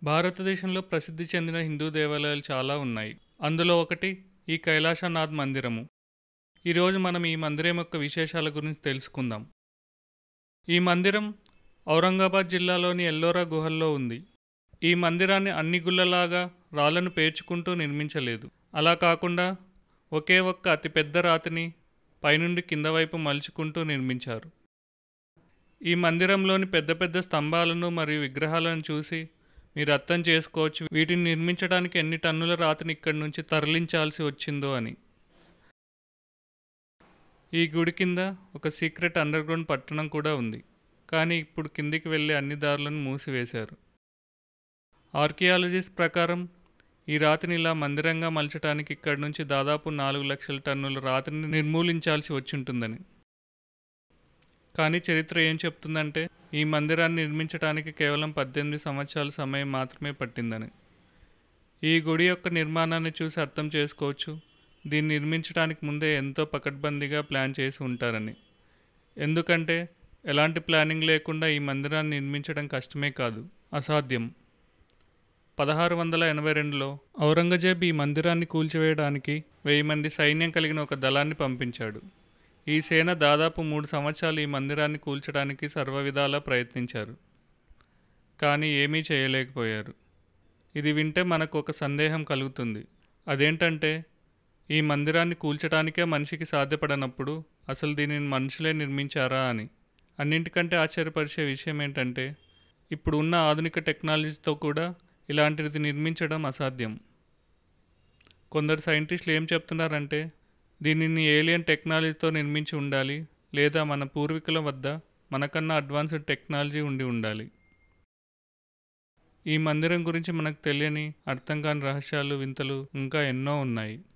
భారతదేశంలో ప్రసిద్ధి చెందిన హిందూ దేవాలయాలు చాలా ఉన్నాయి అందులో ఒకటి ఈ కైలాసనాథ్ మందిరము ఈరోజు మనం ఈ మందిరం యొక్క విశేషాల గురించి తెలుసుకుందాం ఈ మందిరం ఔరంగాబాద్ జిల్లాలోని ఎల్లోరా గుహల్లో ఉంది ఈ మందిరాన్ని అన్ని గుళ్ళలాగా రాళ్లను పేర్చుకుంటూ నిర్మించలేదు అలా కాకుండా ఒకే ఒక్క అతిపెద్ద రాతిని పైనుండి కింద వైపు మలుచుకుంటూ నిర్మించారు ఈ మందిరంలోని పెద్ద పెద్ద స్తంభాలను మరియు విగ్రహాలను చూసి మీరు అర్థం చేసుకోవచ్చు వీటిని నిర్మించడానికి ఎన్ని టన్నుల రాతిని ఇక్కడి నుంచి తరలించాల్సి వచ్చిందో అని ఈ గుడి కింద ఒక సీక్రెట్ అండర్ గ్రౌండ్ పట్టణం కూడా ఉంది కానీ ఇప్పుడు కిందికి వెళ్ళే అన్ని దారులను మూసివేశారు ఆర్కియాలజిస్ట్ ప్రకారం ఈ రాతిని ఇలా మందిరంగా మలచడానికి ఇక్కడి నుంచి దాదాపు నాలుగు లక్షల టన్నుల రాతిని నిర్మూలించాల్సి వచ్చి ఉంటుందని కానీ చరిత్ర ఏం చెప్తుందంటే ఈ మందిరాన్ని నిర్మించడానికి కేవలం పద్దెనిమిది సంవత్సరాల సమయం మాత్రమే పట్టిందని ఈ గుడి యొక్క నిర్మాణాన్ని చూసి అర్థం చేసుకోవచ్చు దీన్ని నిర్మించడానికి ముందే ఎంతో పకడ్బందీగా ప్లాన్ చేసి ఉంటారని ఎందుకంటే ఎలాంటి ప్లానింగ్ లేకుండా ఈ మందిరాన్ని నిర్మించడం కష్టమే కాదు అసాధ్యం పదహారు వందల ఎనభై రెండులో ఔరంగజేబ్ ఈ మందిరాన్ని కూల్చివేయడానికి వెయ్యి మంది సైన్యం కలిగిన ఒక దళాన్ని పంపించాడు ఈ సేన దాదాపు మూడు సంవత్సరాలు ఈ మందిరాన్ని కూల్చడానికి సర్వవిధాలా ప్రయత్నించారు కానీ ఏమీ చేయలేకపోయారు ఇది వింటే మనకు ఒక సందేహం కలుగుతుంది అదేంటంటే ఈ మందిరాన్ని కూల్చడానికే మనిషికి సాధ్యపడనప్పుడు అసలు దీనిని మనుషులే నిర్మించారా అని అన్నింటికంటే ఆశ్చర్యపరిచే విషయం ఏంటంటే ఇప్పుడు ఉన్న ఆధునిక టెక్నాలజీతో కూడా ఇలాంటిది నిర్మించడం అసాధ్యం కొందరు సైంటిస్టులు ఏం చెప్తున్నారంటే దీనిని ఏలియన్ టెక్నాలజీతో నిర్మించి ఉండాలి లేదా మన పూర్వీకుల వద్ద మనకన్నా అడ్వాన్స్డ్ టెక్నాలజీ ఉండి ఉండాలి ఈ మందిరం గురించి మనకు తెలియని అర్థం కాని రహస్యాలు వింతలు ఇంకా ఎన్నో ఉన్నాయి